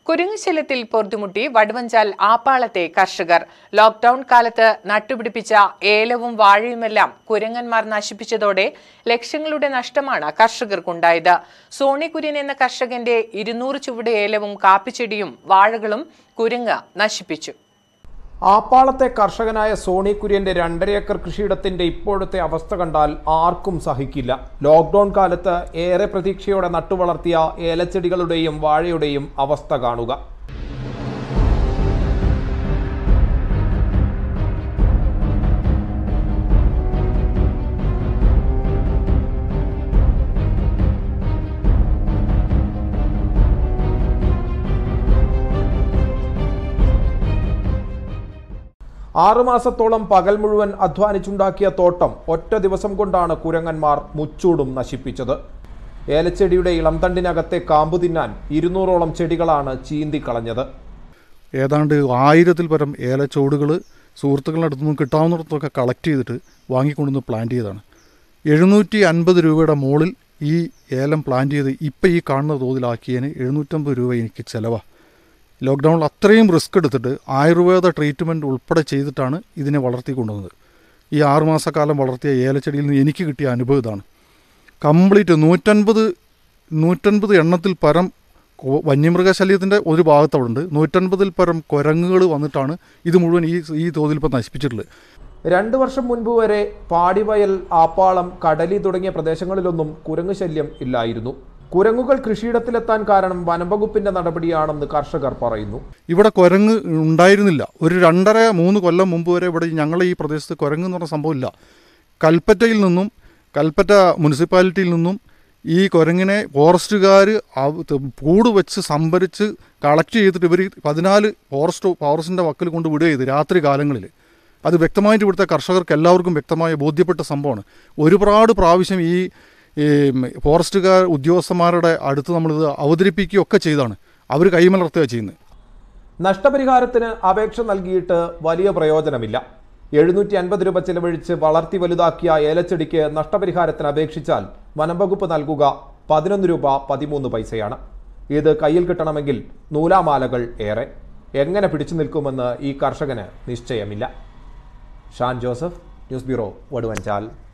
കുരുങ്ങുശല്യത്തിൽ പൊറുതുമുട്ടി വടുവഞ്ചാൽ ആപ്പാളത്തെ കർഷകർ ലോക്ഡൌൺ കാലത്ത് നട്ടുപിടിപ്പിച്ച ഏലവും വാഴയുമെല്ലാം കുരങ്ങന്മാർ നശിപ്പിച്ചതോടെ ലക്ഷങ്ങളുടെ നഷ്ടമാണ് കർഷകർക്കുണ്ടായത് സോണി കുര്യൻ എന്ന കർഷകന്റെ ഇരുന്നൂറ് ചുവട് ഏലവും കാപ്പിച്ചെടിയും വാഴകളും കുരങ്ങ് നശിപ്പിച്ചു ആപ്പാളത്തെ കർഷകനായ സോണി കുര്യന്റെ രണ്ടര ഏക്കർ കൃഷിയിടത്തിന്റെ ഇപ്പോഴത്തെ അവസ്ഥ കണ്ടാൽ ആർക്കും സഹിക്കില്ല ലോക്ക്ഡൌൺ കാലത്ത് ഏറെ പ്രതീക്ഷയോടെ നട്ടുവളർത്തിയ ഏലച്ചെടികളുടെയും വാഴയുടെയും അവസ്ഥ കാണുക ആറുമാസത്തോളം പകൽ മുഴുവൻ അധ്വാനിച്ചുണ്ടാക്കിയ തോട്ടം ഒറ്റ ദിവസം കൊണ്ടാണ് കുരങ്ങന്മാർ മുച്ചൂടും നശിപ്പിച്ചത് ഏലച്ചെടിയുടെ ഇളംതണ്ടിനകത്തെ കാമ്പു തിന്നാൻ ഇരുന്നൂറോളം ചെടികളാണ് ചീന്തിക്കളഞ്ഞത് ഏതാണ്ട് ആയിരത്തിൽ പരം ഏലച്ചോടുകൾ സുഹൃത്തുക്കളുടെ അടുത്തു നിന്ന് കിട്ടാവുന്നിടത്തൊക്കെ കളക്ട് ചെയ്തിട്ട് വാങ്ങിക്കൊണ്ടുവന്ന് പ്ലാന്റ് ചെയ്തതാണ് എഴുന്നൂറ്റി അൻപത് രൂപയുടെ മുകളിൽ ഈ ഏലം പ്ലാന്റ് ചെയ്ത് ഇപ്പം ഈ കാണുന്ന തോതിലാക്കിയതിന് എഴുന്നൂറ്റമ്പത് രൂപ എനിക്ക് ചിലവാണ് ലോക്ക്ഡൗണിൽ അത്രയും റിസ്ക് എടുത്തിട്ട് ആയുർവേദ ട്രീറ്റ്മെൻറ്റ് ഉൾപ്പെടെ ചെയ്തിട്ടാണ് ഇതിനെ വളർത്തിക്കൊണ്ടുവന്നത് ഈ ആറുമാസക്കാലം വളർത്തിയ ഏലച്ചെടിയിൽ നിന്ന് എനിക്ക് കിട്ടിയ അനുഭവം ഇതാണ് കംപ്ലീറ്റ് നൂറ്റൻപത് നൂറ്റൻപത് എണ്ണത്തിൽ പരം കൊ- വന്യമൃഗശല്യത്തിൻ്റെ ഒരു ഭാഗത്ത് അവിടെ ഉണ്ട് നൂറ്റൻപതിൽ പരം കുരങ്ങുകൾ വന്നിട്ടാണ് ഇത് മുഴുവൻ ഈ ഈ തോതിൽ ഇപ്പം നശിപ്പിച്ചിട്ടുള്ളത് രണ്ടു വർഷം മുൻപ് വരെ പാടിവയൽ ആപ്പാളം കടലി തുടങ്ങിയ പ്രദേശങ്ങളിലൊന്നും കുരങ്ങ് ശല്യം ഇല്ലായിരുന്നു കുരങ്ങുകൾ കൃഷിയിടത്തിലെത്താൻ കാരണം വനംവകുപ്പിന്റെ നടപടിയാണെന്ന് കർഷകർ പറയുന്നു ഇവിടെ കുരങ്ങ് ഉണ്ടായിരുന്നില്ല ഒരു രണ്ടര മൂന്ന് കൊല്ലം മുമ്പ് വരെ ഇവിടെ ഞങ്ങളെ ഈ പ്രദേശത്ത് കുരങ്ങ് എന്ന് പറഞ്ഞ സംഭവമില്ല കൽപ്പറ്റയിൽ നിന്നും കൽപ്പറ്റ മുനിസിപ്പാലിറ്റിയിൽ നിന്നും ഈ കുരങ്ങിനെ ഫോറസ്റ്റുകാർ കൂട് വെച്ച് സംഭരിച്ച് കളക്ട് ചെയ്തിട്ട് ഇവർ പതിനാല് ഫോറസ്റ്റ് ഫോറസ്റ്റിൻ്റെ വക്കിൽ കൊണ്ട് വിടുക ചെയ്ത് രാത്രി കാലങ്ങളിൽ അത് വ്യക്തമായിട്ട് ഇവിടുത്തെ കർഷകർക്ക് എല്ലാവർക്കും വ്യക്തമായ ബോധ്യപ്പെട്ട സംഭവമാണ് ഒരുപാട് പ്രാവശ്യം ഈ ഈ ഫോറസ്റ്റുകാർ ഉദ്യോഗസ്ഥന്മാരുടെ അടുത്ത് നമ്മളിത് അവതരിപ്പിക്കുകയൊക്കെ ചെയ്താണ് അവർ കൈമലർത്തുക ചെയ്യുന്നത് നഷ്ടപരിഹാരത്തിന് അപേക്ഷ നൽകിയിട്ട് വലിയ പ്രയോജനമില്ല എഴുന്നൂറ്റി അൻപത് രൂപ ചെലവഴിച്ച് വളർത്തി വലുതാക്കിയ ഏലച്ചെടിക്ക് നഷ്ടപരിഹാരത്തിന് അപേക്ഷിച്ചാൽ വനംവകുപ്പ് നൽകുക പതിനൊന്ന് രൂപ പതിമൂന്ന് പൈസയാണ് ഇത് കയ്യിൽ കിട്ടണമെങ്കിൽ നൂലാമാലകൾ ഏറെ എങ്ങനെ പിടിച്ചു നിൽക്കുമെന്ന് ഈ കർഷകന് നിശ്ചയമില്ല ഷാൻ ജോസഫ് ന്യൂസ് ബ്യൂറോ വടുവഞ്ചാൽ